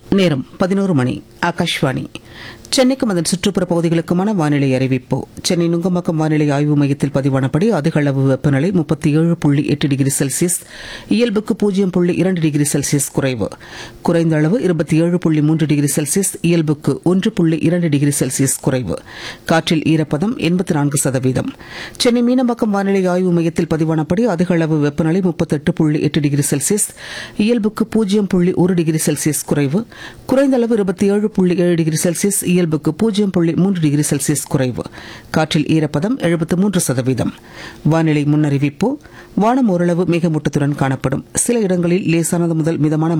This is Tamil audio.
நேரம் பதினோரு மணி ஆகாஷ்வாணி சென்னைக்கும் அதன் சுற்றுப்புற பகுதிகளுக்குமான வானிலை அறிவிப்பு சென்னை நுங்கம்பாக்கம் வானிலை ஆய்வு மையத்தில் பதிவானபடி அதிக அளவு வெப்பநிலை முப்பத்தி ஏழு புள்ளி எட்டு டிகிரி செல்சியஸ் இயல்புக்கு பூஜ்ஜியம் புள்ளி இரண்டு டிகிரி செல்சியஸ் குறைவு குறைந்த அளவு இருபத்தி ஏழு புள்ளி மூன்று டிகிரி செல்சியஸ் இயல்புக்கு ஒன்று புள்ளி இரண்டு டிகிரி செல்சியஸ் குறைவு காற்றில் ஈரப்பதம் எண்பத்தி நான்கு சதவீதம் சென்னை மீனம்பாக்கம் வானிலை ஆய்வு மையத்தில் பதிவானபடி அதிக அளவு வெப்பநிலை முப்பத்தெட்டு புள்ளி எட்டு டிகிரி செல்சியஸ் இயல்புக்கு பூஜ்ஜியம் புள்ளி ஒரு டிகிரி செல்சியஸ் குறைவு குறைந்த அளவு இருபத்தி ஏழு புள்ளி ஏழு டிகிரி செல்சியஸ் இயல்புக்கு பூஜ்ஜியம் புள்ளி மூன்று டிகிரி செல்சியஸ் குறைவு காற்றில் ஈரப்பதம் எழுபத்து மூன்று சதவீதம் வானிலை முன்னறிவிப்பு வானம் ஓரளவு மேகமூட்டத்துடன் காணப்படும் சில இடங்களில் லேசானது முதல் மிதமான